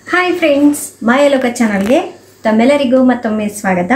hi friends ಮಾಯಲೋಕ ಚಾನಲ್ಗೆ ತಮ್ಮೆಲ್ಲರಿಗೂ ಮತ್ತೊಮ್ಮೆ ಸ್ವಾಗತ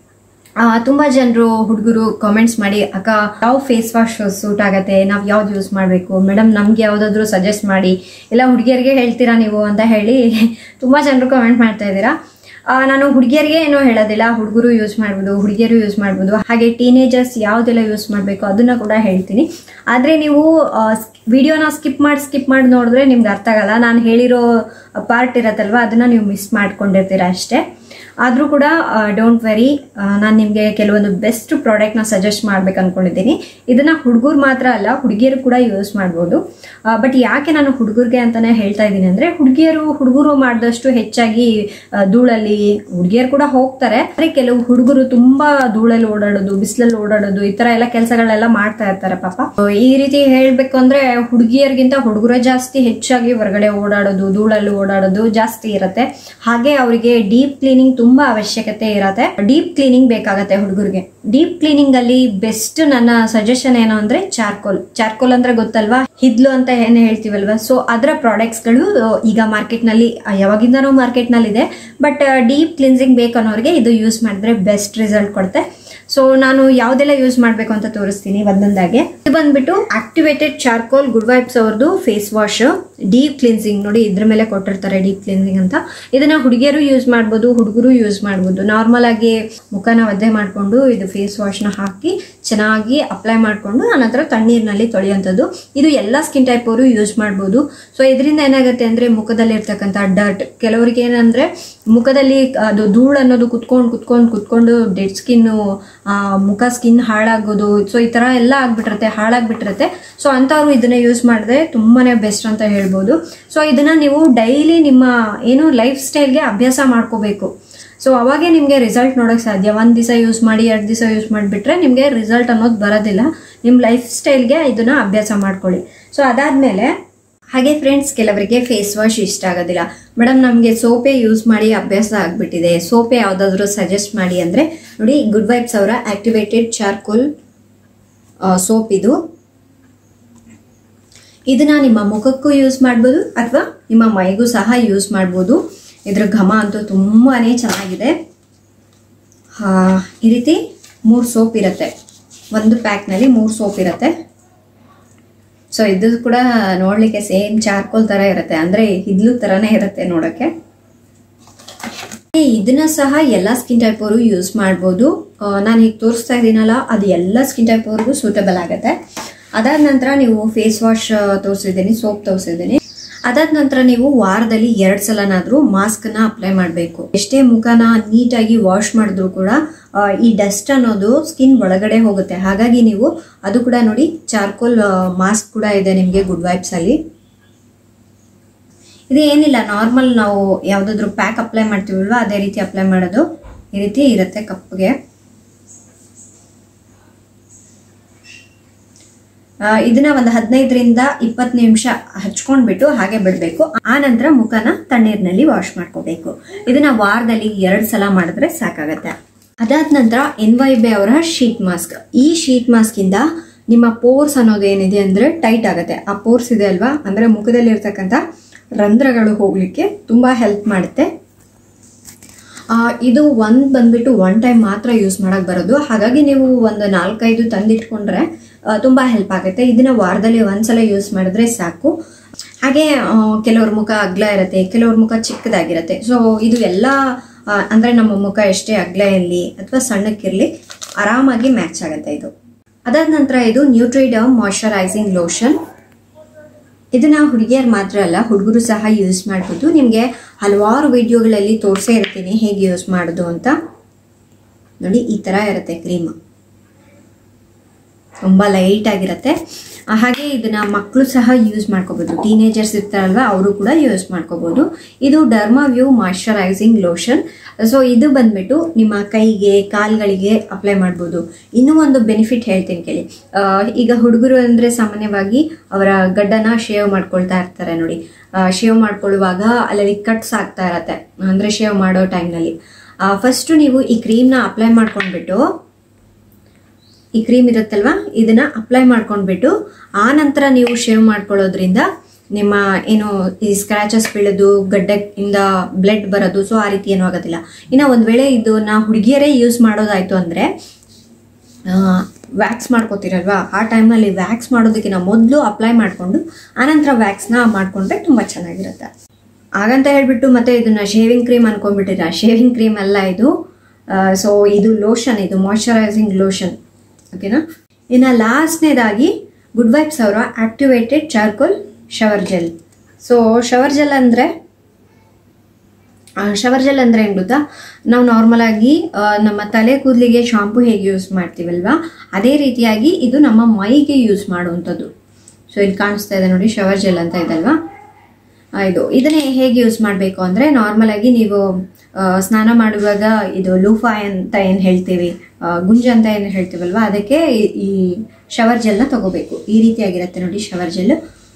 ಆ, ತುಂಬಾ ಜನರು ಹುಡುಗರು ಕಾಮೆಂಟ್ಸ್ ಮಾಡಿ ಅಕ್ಕ ಯಾವ ಫೇಸ್ ವಾಶ್ ಸೂಟ್ ಆಗತ್ತೆ ನಾವು ಯಾವ್ದು ಯೂಸ್ ಮಾಡಬೇಕು ಮೇಡಮ್ ನಮ್ಗೆ ಯಾವ್ದಾದ್ರು ಸಜೆಸ್ಟ್ ಮಾಡಿ ಇಲ್ಲ ಹುಡುಗಿಯರಿಗೆ ಹೇಳ್ತೀರಾ ನೀವು ಅಂತ ಹೇಳಿ ತುಂಬಾ ಜನರು ಕಾಮೆಂಟ್ ಮಾಡ್ತಾ ಇದ್ದೀರಾ ಆ, ನಾನು ಹುಡುಗಿಯರಿಗೆ ಏನೋ ಹೇಳೋದಿಲ್ಲ ಹುಡುಗರು ಯೂಸ್ ಮಾಡ್ಬೋದು ಹುಡುಗಿಯರು ಯೂಸ್ ಮಾಡ್ಬೋದು ಹಾಗೆ ಟೀನೇಜರ್ಸ್ ಯಾವ್ದೆಲ್ಲ ಯೂಸ್ ಮಾಡಬೇಕು ಅದನ್ನ ಕೂಡ ಹೇಳ್ತೀನಿ ಆದ್ರೆ ನೀವು ವಿಡಿಯೋನ ಸ್ಕಿಪ್ ಮಾಡಿ ಸ್ಕಿಪ್ ಮಾಡಿ ನೋಡಿದ್ರೆ ನಿಮ್ಗೆ ಅರ್ಥ ಆಗಲ್ಲ ನಾನು ಹೇಳಿರೋ ಪಾರ್ಟ್ ಇರತ್ತಲ್ವಾ ಅದನ್ನ ನೀವು ಮಿಸ್ ಮಾಡ್ಕೊಂಡಿರ್ತೀರಾ ಅಷ್ಟೇ ಆದರೂ ಕೂಡ ಡೋಂಟ್ ವೆರಿ ನಾನು ನಿಮಗೆ ಕೆಲವೊಂದು ಬೆಸ್ಟ್ ಪ್ರಾಡಕ್ಟ್ನ ಸಜೆಸ್ಟ್ ಮಾಡ್ಬೇಕು ಅನ್ಕೊಂಡಿದ್ದೀನಿ ಇದನ್ನ ಹುಡುಗರು ಮಾತ್ರ ಅಲ್ಲ ಹುಡುಗಿಯರು ಕೂಡ ಯೂಸ್ ಮಾಡ್ಬೋದು ಬಟ್ ಯಾಕೆ ನಾನು ಹುಡುಗರಿಗೆ ಅಂತಾನೆ ಹೇಳ್ತಾ ಇದ್ದೀನಿ ಅಂದ್ರೆ ಹುಡುಗಿಯರು ಹುಡುಗರು ಮಾಡಿದಷ್ಟು ಹೆಚ್ಚಾಗಿ ಆ, ಧೂಳಲ್ಲಿ ಹುಡುಗಿಯರು ಕೂಡ ಹೋಗ್ತಾರೆ ಆದ್ರೆ ಕೆಲವು ಹುಡುಗರು ತುಂಬಾ ಧೂಳಲ್ಲಿ ಓಡಾಡೋದು ಬಿಸಿಲಲ್ಲಿ ಓಡಾಡೋದು ಈ ತರ ಎಲ್ಲ ಕೆಲಸಗಳೆಲ್ಲ ಮಾಡ್ತಾ ಇರ್ತಾರೆ ಪಾಪ So, ಈ ರೀತಿ ಹೇಳ್ಬೇಕು ಅಂದ್ರೆ ಹುಡುಗಿಯರಿಗಿಂತ ಹುಡುಗರೇ ಜಾಸ್ತಿ ಹೆಚ್ಚಾಗಿ ಹೊರಗಡೆ ಓಡಾಡೋದು ಧೂಳಲ್ಲಿ ಓಡಾಡೋದು ಜಾಸ್ತಿ ಇರುತ್ತೆ ಹಾಗೆ ಅವರಿಗೆ ಡೀಪ್ ಕ್ಲೀನಿಂಗ್ ತುಂಬಾ ಅವಶ್ಯಕತೆ ಇರತ್ತೆ ಡೀಪ್ ಕ್ಲೀನಿಂಗ್ ಬೇಕಾಗತ್ತೆ ಹುಡುಗರಿಗೆ ಡೀಪ್ ಕ್ಲೀನಿಂಗ್ ಅಲ್ಲಿ ಬೆಸ್ಟ್ ನನ್ನ ಸಜೆಷನ್ ಏನು ಅಂದ್ರೆ ಚಾರ್ಕೋಲ್ ಚಾರ್ಕೋಲ್ ಅಂದ್ರೆ ಗೊತ್ತಲ್ವಾ ಹಿದ್ಲು ಅಂತ ಏನ್ ಹೇಳ್ತೀವಲ್ವಾ ಸೊ ಅದರ ಪ್ರಾಡಕ್ಟ್ಸ್ ಗಳು ಈಗ ಮಾರ್ಕೆಟ್ ನಲ್ಲಿ ಆ, ಯಾವಾಗಿಂದನೂ ಮಾರ್ಕೆಟ್ ನಲ್ಲಿ ಇದೆ ಬಟ್ ಡೀಪ್ ಕ್ಲಿನ್ಸಿಂಗ್ ಬೇಕು ಅನ್ನೋರಿಗೆ ಇದು ಯೂಸ್ ಮಾಡಿದ್ರೆ ಬೆಸ್ಟ್ ರಿಸಲ್ಟ್ ಕೊಡುತ್ತೆ ಸೊ ನಾನು ಯಾವ್ದೆಲ್ಲ ಯೂಸ್ ಮಾಡಬೇಕು ಅಂತ ತೋರಿಸ್ತೀನಿ ಒಂದೊಂದಾಗೆ ಇದು ಬಂದ್ಬಿಟ್ಟು ಆಕ್ಟಿವೇಟೆಡ್ ಚಾರ್ಕೋಲ್ ಗುಡ್ ವೈಬ್ಸ್ ಅವ್ರದ್ದು ಫೇಸ್ ವಾಶ್ ಡೀಪ್ ಕ್ಲಿನ್ಸಿಂಗ್ ನೋಡಿ ಇದ್ರ ಮೇಲೆ ಕೊಟ್ಟಿರ್ತಾರೆ ಡೀಪ್ ಕ್ಲಿನ್ಸಿಂಗ್ ಅಂತ ಇದನ್ನ ಹುಡುಗಿಯರು ಯೂಸ್ ಮಾಡ್ಬೋದು ಹುಡುಗರು ಯೂಸ್ ಮಾಡ್ಬೋದು ನಾರ್ಮಲ್ ಆಗಿ ಮುಖನ ಒದ್ದೆ ಮಾಡ್ಕೊಂಡು ಇದು ಫೇಸ್ ವಾಶ್ನ ಹಾಕಿ ಚೆನ್ನಾಗಿ ಅಪ್ಲೈ ಮಾಡ್ಕೊಂಡು ಆನಂತರ ತಣ್ಣೀರಿನಲ್ಲಿ ತೊಳೆಯುವಂಥದ್ದು ಇದು ಎಲ್ಲ ಸ್ಕಿನ್ ಟೈಪ್ ಅವರು ಯೂಸ್ ಮಾಡ್ಬೋದು ಸೊ ಇದರಿಂದ ಏನಾಗುತ್ತೆ ಅಂದ್ರೆ ಮುಖದಲ್ಲಿ ಇರ್ತಕ್ಕಂಥ ಡರ್ಟ್ ಕೆಲವರಿಗೆ ಏನಂದ್ರೆ ಮುಖದಲ್ಲಿ ಅದು ಧೂಳು ಅನ್ನೋದು ಕುತ್ಕೊಂಡು ಕುತ್ಕೊಂಡು ಕುತ್ಕೊಂಡು ಡೆಡ್ ಸ್ಕಿನ್ ಮುಖ ಸ್ಕಿನ್ ಹಾಳಾಗೋದು ಸೊ ಈ ತರ ಎಲ್ಲ ಆಗ್ಬಿಟ್ಟಿರುತ್ತೆ ಹಾಳಾಗ್ಬಿಟ್ಟಿರುತ್ತೆ ಸೊ ಅಂಥವ್ರು ಇದನ್ನ ಯೂಸ್ ಮಾಡಿದ್ರೆ ತುಂಬಾನೇ ಬೆಸ್ಟ್ ಅಂತ ಹೇಳ್ಬೋದು ಸೊ ಇದನ್ನ ನೀವು ಡೈಲಿ ನಿಮ್ಮ ಏನು ಲೈಫ್ ಸ್ಟೈಲ್ಗೆ ಅಭ್ಯಾಸ ಮಾಡ್ಕೋಬೇಕು ಸೊ ಅವಾಗೆ ನಿಮಗೆ ರಿಸಲ್ಟ್ ನೋಡೋಕೆ ಸಾಧ್ಯ ಒಂದು ದಿವಸ ಯೂಸ್ ಮಾಡಿ ಎರಡು ದಿವಸ ಯೂಸ್ ಮಾಡಿಬಿಟ್ರೆ ನಿಮಗೆ ರಿಸಲ್ಟ್ ಅನ್ನೋದು ಬರೋದಿಲ್ಲ ನಿಮ್ಮ ಲೈಫ್ ಸ್ಟೈಲ್ಗೆ ಇದನ್ನ ಅಭ್ಯಾಸ ಮಾಡ್ಕೊಳ್ಳಿ ಸೊ ಅದಾದ್ಮೇಲೆ ಹಾಗೆ ಫ್ರೆಂಡ್ಸ್ ಕೆಲವರಿಗೆ ಫೇಸ್ ವಾಶ್ ಇಷ್ಟ ಆಗೋದಿಲ್ಲ ಮೇಡಮ್ ನಮಗೆ ಸೋಪೆ ಯೂಸ್ ಮಾಡಿ ಅಭ್ಯಾಸ ಆಗ್ಬಿಟ್ಟಿದೆ ಸೋಪೆ ಯಾವುದಾದ್ರೂ ಸಜೆಸ್ಟ್ ಮಾಡಿ ಅಂದರೆ ನೋಡಿ ಗುಡ್ ವೈಬ್ಸ್ ಅವರ ಆಕ್ಟಿವೇಟೆಡ್ ಚಾರ್ಕೋಲ್ ಸೋಪ್ ಇದು ಇದನ್ನ ನಿಮ್ಮ ಮುಖಕ್ಕೂ ಯೂಸ್ ಮಾಡ್ಬೋದು ಅಥವಾ ನಿಮ್ಮ ಮೈಗೂ ಸಹ ಯೂಸ್ ಮಾಡ್ಬೋದು ಇದ್ರ ಘಮ ಅಂತೂ ತುಂಬಾನೇ ಚೆನ್ನಾಗಿದೆ ಆ, ಈ ರೀತಿ ಮೂರು ಸೋಪ್ ಇರುತ್ತೆ ಒಂದು ಪ್ಯಾಕ್ನಲ್ಲಿ ಮೂರು ಸೋಪ್ ಇರುತ್ತೆ ಸೊ ಇದು ಕೂಡ ನೋಡ್ಲಿಕ್ಕೆ ಸೇಮ್ ಚಾರ್ಕೋಲ್ ತರ ಇರುತ್ತೆ ಅಂದ್ರೆ ಹಿದ್ಲು ತರನೇ ಇರುತ್ತೆ ನೋಡಕ್ಕೆ ಏ, ಇದನ್ನ ಸಹ ಎಲ್ಲ ಸ್ಕಿನ್ ಟೈಪ್ ಅವರು ಯೂಸ್ ಮಾಡ್ಬೋದು ನಾನು ಈಗ ತೋರಿಸ್ತಾ ಇದ್ದೀನಲ್ಲ ಅದು ಎಲ್ಲ ಸ್ಕಿನ್ ಟೈಪ್ ಅವ್ರಿಗೂ ಸೂಟಬಲ್ ಆಗುತ್ತೆ ಅದಾದ ನಂತರ ನೀವು ಫೇಸ್ ವಾಶ್ ತೋರಿಸಿದ್ದೀನಿ ಸೋಪ್ ತೋರಿಸಿದ್ದೀನಿ ಅದಾದ ನಂತರ ನೀವು ವಾರದಲ್ಲಿ ಎರಡ್ ಸಲನಾದ್ರೂ ಮಾಸ್ಕ್ ನ ಅಪ್ಲೈ ಮಾಡಬೇಕು ಎಷ್ಟೇ ಮುಖನ ನೀಟಾಗಿ ವಾಶ್ ಮಾಡಿದ್ರು ಕೂಡ ಆ, ಈ ಡಸ್ಟ್ ಅನ್ನೋದು ಸ್ಕಿನ್ ಒಳಗಡೆ ಹೋಗುತ್ತೆ ಹಾಗಾಗಿ ನೀವು ಅದು ಕೂಡ ನೋಡಿ ಚಾರ್ಕೋಲ್ ಮಾಸ್ಕ್ ಕೂಡ ಇದೆ ನಿಮಗೆ ಗುಡ್ ವೈಬ್ಸ್ ಅಲ್ಲಿ ಇದು ಏನಿಲ್ಲ ನಾರ್ಮಲ್ ನಾವು ಯಾವ್ದಾದ್ರು ಪ್ಯಾಕ್ ಅಪ್ಲೈ ಮಾಡ್ತೀವಲ್ವಾ ಅದೇ ರೀತಿ ಅಪ್ಲೈ ಮಾಡೋದು ಈ ರೀತಿ ಇರುತ್ತೆ ಕಪ್ಗೆ ಆ, ಇದನ್ನ ಒಂದು ಹದಿನೈದರಿಂದ ಇಪ್ಪತ್ತು ನಿಮಿಷ ಹಚ್ಕೊಂಡ್ಬಿಟ್ಟು ಹಾಗೆ ಬಿಡಬೇಕು ಆ ನಂತರ ಮುಖನ ತಣ್ಣೀರಿನಲ್ಲಿ ವಾಶ್ ಮಾಡ್ಕೋಬೇಕು ಇದನ್ನ ವಾರದಲ್ಲಿ ಎರಡು ಸಲ ಮಾಡಿದ್ರೆ ಸಾಕಾಗತ್ತೆ ಅದಾದ ನಂತರ ಎನ್ ವೈ ಬೆ ಅವರ ಶೀಟ್ ಮಾಸ್ಕ್ ಈ ಶೀಟ್ ಮಾಸ್ಕ್ ಇಂದ ನಿಮ್ಮ ಪೋರ್ಸ್ ಅನ್ನೋದು ಏನಿದೆ ಅಂದ್ರೆ ಟೈಟ್ ಆಗುತ್ತೆ ಆ ಪೋರ್ಸ್ ಇದೆ ಅಲ್ವಾ ಅಂದ್ರೆ ಮುಖದಲ್ಲಿ ಇರ್ತಕ್ಕಂಥ ರಂಧ್ರಗಳು ಹೋಗ್ಲಿಕ್ಕೆ ತುಂಬಾ ಹೆಲ್ಪ್ ಮಾಡುತ್ತೆ ಆ, ಇದು ಒಂದ್ ಬಂದ್ಬಿಟ್ಟು ಒನ್ ಟೈಮ್ ಮಾತ್ರ ಯೂಸ್ ಮಾಡಕ್ ಬರೋದು ಹಾಗಾಗಿ ನೀವು ಒಂದು ನಾಲ್ಕೈದು ತಂದಿಟ್ಕೊಂಡ್ರೆ ಆ, ತುಂಬಾ ಹೆಲ್ಪ್ ಆಗುತ್ತೆ ಇದನ್ನ ವಾರದಲ್ಲಿ ಒಂದ್ಸಲ ಯೂಸ್ ಮಾಡಿದ್ರೆ ಸಾಕು ಹಾಗೆ ಆ, ಕೆಲವ್ರ ಮುಖ ಅಗ್ಲ ಇರುತ್ತೆ ಕೆಲವ್ರ ಮುಖ ಚಿಕ್ಕದಾಗಿರುತ್ತೆ ಸೊ ಇದು ಎಲ್ಲ ಆ, ಅಂದ್ರೆ ನಮ್ಮ ಮುಖ ಎಷ್ಟೇ ಅಗ್ಲ ಇರಲಿ ಅಥವಾ ಸಣ್ಣಕ್ಕಿರ್ಲಿ ಆರಾಮಾಗಿ ಮ್ಯಾಚ್ ಆಗುತ್ತೆ ಇದು ಅದಾದ ನಂತರ ಇದು ನ್ಯೂಟ್ರಿಡಮ್ ಮಾಯಶ್ಚರೈಸಿಂಗ್ ಲೋಷನ್ ಇದನ್ನ ಹುಡುಗಿಯರು ಮಾತ್ರ ಅಲ್ಲ ಹುಡುಗರು ಸಹ ಯೂಸ್ ಮಾಡ್ಬೋದು ನಿಮಗೆ ಹಲವಾರು ವಿಡಿಯೋಗಳಲ್ಲಿ ತೋರಿಸೇ ಇರ್ತೀನಿ ಹೇಗೆ ಯೂಸ್ ಮಾಡೋದು ಅಂತ ನೋಡಿ ಈ ಥರ ಇರುತ್ತೆ ಕ್ರೀಮ್ ತುಂಬ ಲೈಟ್ ಆಗಿರುತ್ತೆ ಆ, ಹಾಗೆ ಇದನ್ನ ಮಕ್ಕಳು ಸಹ ಯೂಸ್ ಮಾಡ್ಕೋಬಹುದು ಟೀನೇಜರ್ಸ್ ಇರ್ತಾರಲ್ವಾ ಅವರು ಕೂಡ ಯೂಸ್ ಮಾಡ್ಕೋಬಹುದು ಇದು derma view moisturising lotion so ಇದು ಬಂದ್ಬಿಟ್ಟು ನಿಮ್ಮ ಕೈಗೆ ಕಾಲ್ಗಳಿಗೆ ಅಪ್ಲೈ ಮಾಡ್ಬೋದು ಇನ್ನೂ ಒಂದು ಬೆನಿಫಿಟ್ ಹೇಳ್ತೀನಿ ಕೇಳಿ ಆ, ಈಗ ಹುಡುಗರು ಅಂದ್ರೆ ಸಾಮಾನ್ಯವಾಗಿ ಅವರ ಗಡ್ಡನ ಶೇವ್ ಮಾಡ್ಕೊಳ್ತಾ ಇರ್ತಾರೆ ನೋಡಿ ಶೇವ್ ಮಾಡ್ಕೊಳ್ಳುವಾಗ ಅಲ್ಲಲ್ಲಿ ಕಟ್ಸ್ ಆಗ್ತಾ ಇರತ್ತೆ ಅಂದ್ರೆ ಶೇವ್ ಮಾಡೋ ಟೈಮ್ನಲ್ಲಿ ಫಸ್ಟ್ ನೀವು ಈ ಕ್ರೀಮ್ನ ಅಪ್ಲೈ ಮಾಡ್ಕೊಂಡ್ಬಿಟ್ಟು ಈ ಕ್ರೀಮ್ ಇರುತ್ತಲ್ವಾ ಇದನ್ನ ಅಪ್ಲೈ ಮಾಡ್ಕೊಂಡ್ಬಿಟ್ಟು ಆ ನಂತರ ನೀವು ಶೇವ್ ಮಾಡ್ಕೊಳ್ಳೋದ್ರಿಂದ ನಿಮ್ಮ ಏನು ಈ ಸ್ಕ್ರಾಚಸ್ ಬೀಳೋದು ಗಡ್ಡೆಯಿಂದ ಬ್ಲಡ್ ಬರೋದು ಸೊ ಆ ರೀತಿ ಏನೂ ಆಗೋದಿಲ್ಲ ಇನ್ನು ಒಂದು ವೇಳೆ ಇದನ್ನ ಹುಡುಗಿಯರೇ ಯೂಸ್ ಮಾಡೋದಾಯ್ತು ಅಂದರೆ ವ್ಯಾಕ್ಸ್ ಮಾಡ್ಕೋತೀರಲ್ವಾ ಆ ಟೈಮ್ನಲ್ಲಿ ವ್ಯಾಕ್ಸ್ ಮಾಡೋದಕ್ಕಿಂತ ಮೊದಲು ಅಪ್ಲೈ ಮಾಡಿಕೊಂಡು ಆನಂತರ ವ್ಯಾಕ್ಸ್ನ ಮಾಡಿಕೊಂಡ್ರೆ ತುಂಬ ಚೆನ್ನಾಗಿರುತ್ತೆ ಹಾಗಂತ ಹೇಳ್ಬಿಟ್ಟು ಮತ್ತೆ ಇದನ್ನ ಶೇವಿಂಗ್ ಕ್ರೀಮ್ ಅನ್ಕೊಂಡ್ಬಿಟ್ಟಿರ ಶೇವಿಂಗ್ ಕ್ರೀಮ್ ಅಲ್ಲ ಇದು ಸೊ ಇದು ಲೋಷನ್ ಇದು ಮಾಯಶ್ಚರೈಸಿಂಗ್ ಲೋಷನ್ ಓಕೆನಾ ಇನ್ನು ಲಾಸ್ಟ್ನೇದಾಗಿ ಗುಡ್ ವೈಬ್ಸ್ ಅವರ activated charcoal shower gel so shower gel ಅಂದರೆ ಶವರ್ ಜೆಲ್ ಅಂದರೆ ಏನು ಗೊತ್ತಾ ನಾವು ನಾರ್ಮಲ್ ಆಗಿ ಆ, ನಮ್ಮ ತಲೆ ಕೂದಲಿಗೆ ಶಾಂಪು ಹೇಗೆ ಯೂಸ್ ಮಾಡ್ತೀವಲ್ವಾ ಅದೇ ರೀತಿಯಾಗಿ ಇದು ನಮ್ಮ ಮೈಗೆ ಯೂಸ್ ಮಾಡುವಂಥದ್ದು ಸೊ ಇಲ್ಲಿ ಕಾಣಿಸ್ತಾ ಇದೆ ನೋಡಿ ಶವರ್ ಜೆಲ್ ಅಂತ ಇದಲ್ವಾ ಆ, ಇದು ಇದನ್ನೇ ಹೇಗೆ ಯೂಸ್ ಮಾಡಬೇಕು ಅಂದರೆ ನಾರ್ಮಲ್ ಆಗಿ ನೀವು ಆ, ಸ್ನಾನ ಮಾಡುವಾಗ ಇದು ಲೂಫಾಯ್ ಅಂತ ಏನು ಹೇಳ್ತೀವಿ ಆ, ಗುಂಜ ಅಂತ ಏನು ಹೇಳ್ತೀವಲ್ವಾ ಅದಕ್ಕೆ ಈ- ಈ ಶವರ್ ಜೆಲ್ನ ತಗೋಬೇಕು ಈ ರೀತಿಯಾಗಿರುತ್ತೆ ನೋಡಿ ಶವರ್ ಜೆಲ್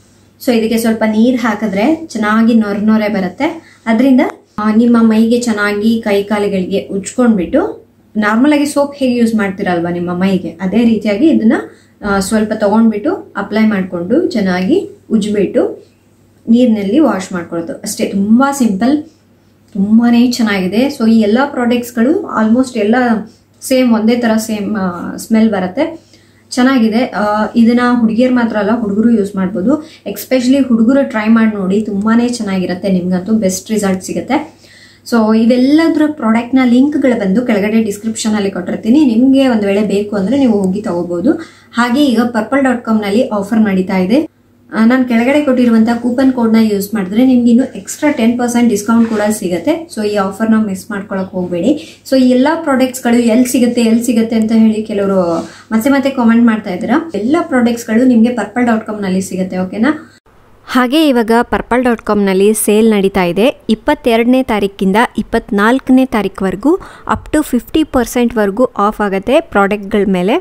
ಸೊ ಇದಕ್ಕೆ ಸ್ವಲ್ಪ ನೀರು ಹಾಕಿದ್ರೆ ಚೆನ್ನಾಗಿ ನೊರೆ ನೊರೆ ಬರುತ್ತೆ ಅದರಿಂದ ನಿಮ್ಮ ಮೈಗೆ ಚೆನ್ನಾಗಿ ಕೈ ಕಾಲುಗಳಿಗೆ ಉಜ್ಕೊಂಡ್ಬಿಟ್ಟು ನಾರ್ಮಲ್ ಆಗಿ ಸೋಪ್ ಹೇಗೆ ಯೂಸ್ ಮಾಡ್ತೀರಲ್ವಾ ನಿಮ್ಮ ಮೈಗೆ ಅದೇ ರೀತಿಯಾಗಿ ಇದನ್ನ ಆ, ಸ್ವಲ್ಪ ತಗೊಂಡ್ಬಿಟ್ಟು ಅಪ್ಲೈ ಮಾಡಿಕೊಂಡು ಚೆನ್ನಾಗಿ ಉಜ್ಬಿಟ್ಟು ನೀರಿನಲ್ಲಿ ವಾಶ್ ಮಾಡ್ಕೊಳ್ಳೋದು ಅಷ್ಟೇ ತುಂಬ ಸಿಂಪಲ್ ತುಂಬಾ ಚೆನ್ನಾಗಿದೆ ಸೊ ಈ ಎಲ್ಲ ಪ್ರಾಡಕ್ಟ್ಸ್ಗಳು ಆಲ್ಮೋಸ್ಟ್ ಎಲ್ಲ ಸೇಮ್ ಒಂದೇ ಥರ ಸೇಮ್ ಸ್ಮೆಲ್ ಬರುತ್ತೆ ಚೆನ್ನಾಗಿದೆ ಆ, ಇದನ್ನ ಹುಡುಗಿಯರು ಮಾತ್ರ ಅಲ್ಲ ಹುಡುಗರು ಯೂಸ್ ಮಾಡ್ಬೋದು ಎಕ್ಸ್ಪೆಷಲಿ ಹುಡುಗರು ಟ್ರೈ ಮಾಡಿ ನೋಡಿ ತುಂಬಾನೇ ಚೆನ್ನಾಗಿರುತ್ತೆ ನಿಮ್ಗಂತೂ ಬೆಸ್ಟ್ ರಿಸಲ್ಟ್ ಸಿಗುತ್ತೆ ಸೊ ಇವೆಲ್ಲದರ ಪ್ರಾಡಕ್ಟ್ನ ಲಿಂಕ್ಗಳು ಬಂದು ಕೆಳಗಡೆ ಡಿಸ್ಕ್ರಿಪ್ಷನ್ ಅಲ್ಲಿ ಕೊಟ್ಟಿರ್ತೀನಿ ನಿಮಗೆ ಒಂದು ವೇಳೆ ಬೇಕು ಅಂದ್ರೆ ನೀವು ಹೋಗಿ ತಗೋಬಹುದು ಹಾಗೆ ಈಗ ಪರ್ಪಲ್ ಡಾಟ್ ಕಾಮ್ನಲ್ಲಿ ಆಫರ್ ನಡೀತಾ ಇದೆ ನಾನು ಕೆಳಗಡೆ ಕೊಟ್ಟಿರುವಂತಹ ಕೂಪನ್ ಕೋಡ್ನ ಯೂಸ್ ಮಾಡಿದ್ರೆ ನಿಮ್ಗೆ ಇನ್ನು ಎಕ್ಸ್ಟ್ರಾ ಟೆನ್ ಪರ್ಸೆಂಟ್ ಡಿಸ್ಕೌಂಟ್ ಕೂಡ ಸಿಗುತ್ತೆ ಸೊ ಈ ಆಫರ್ನ ಮಿಸ್ ಮಾಡ್ಕೊಳಕ್ ಹೋಗಬೇಡಿ ಸೊ ಈ ಎಲ್ಲ ಪ್ರಾಡಕ್ಟ್ಸ್ಗಳು ಎಲ್ಲಿ ಸಿಗುತ್ತೆ ಎಲ್ಲಿ ಸಿಗುತ್ತೆ ಅಂತ ಹೇಳಿ ಕೆಲವರು ಮತ್ತೆ ಮತ್ತೆ ಕಾಮೆಂಟ್ ಮಾಡ್ತಾ ಇದ್ದೀರಾ ಎಲ್ಲ ಪ್ರಾಡಕ್ಟ್ಸ್ಗಳು ನಿಮಗೆ ಪರ್ಪಲ್ ಡಾಟ್ ಕಾಮ್ನಲ್ಲಿ ಸಿಗುತ್ತೆ ಓಕೆನಾ ಹಾಗೆ ಇವಾಗ ಪರ್ಪಲ್ ಡಾಟ್ ಕಾಮ್ನಲ್ಲಿ ಸೇಲ್ ನಡೀತಾ ಇದೆ ಇಪ್ಪತ್ತೆರಡನೇ ತಾರೀಕಿಂದ ಇಪ್ಪತ್ನಾಲ್ಕನೇ ತಾರೀಕುವರೆಗೂ ಅಪ್ ಟು ಫಿಫ್ಟಿ ಪರ್ಸೆಂಟ್ವರೆಗೂ ಆಫ್ ಆಗುತ್ತೆ ಪ್ರಾಡಕ್ಟ್ಗಳ ಮೇಲೆ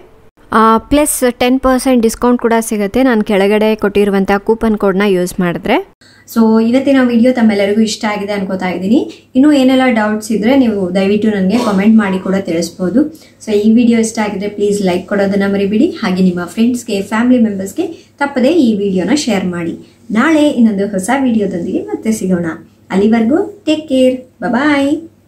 ಪ್ಲಸ್ ಟೆನ್ ಪರ್ಸೆಂಟ್ ಡಿಸ್ಕೌಂಟ್ ಕೂಡ ಸಿಗುತ್ತೆ ನಾನು ಕೆಳಗಡೆ ಕೊಟ್ಟಿರುವಂಥ ಕೂಪನ್ ಕೋಡ್ನ ಯೂಸ್ ಮಾಡಿದ್ರೆ ಸೊ ಇವತ್ತಿನ ವಿಡಿಯೋ ತಮ್ಮೆಲ್ಲರಿಗೂ ಇಷ್ಟ ಆಗಿದೆ ಅನ್ಕೋತಾ ಇದ್ದೀನಿ ಇನ್ನೂ ಏನೆಲ್ಲ ಡೌಟ್ಸ್ ಇದ್ರೆ ನೀವು ದಯವಿಟ್ಟು ನನಗೆ ಕಾಮೆಂಟ್ ಮಾಡಿ ಕೂಡ ತಿಳಿಸ್ಬೋದು ಸೊ ಈ ವಿಡಿಯೋ ಇಷ್ಟ ಆಗಿದ್ರೆ ಪ್ಲೀಸ್ ಲೈಕ್ ಕೊಡೋದನ್ನ ಮರಿಬಿಡಿ ಹಾಗೆ ನಿಮ್ಮ ಫ್ರೆಂಡ್ಸ್ಗೆ ಫ್ಯಾಮಿಲಿ ಮೆಂಬರ್ಸ್ಗೆ ತಪ್ಪದೇ ಈ ವಿಡಿಯೋನ ಶೇರ್ ಮಾಡಿ ನಾಳೆ ಇನ್ನೊಂದು ಹೊಸ ವಿಡಿಯೋದೊಂದಿಗೆ ಮತ್ತೆ ಸಿಗೋಣ ಅಲ್ಲಿವರೆಗೂ ಟೇಕ್ ಕೇರ್ ಬಾಯ್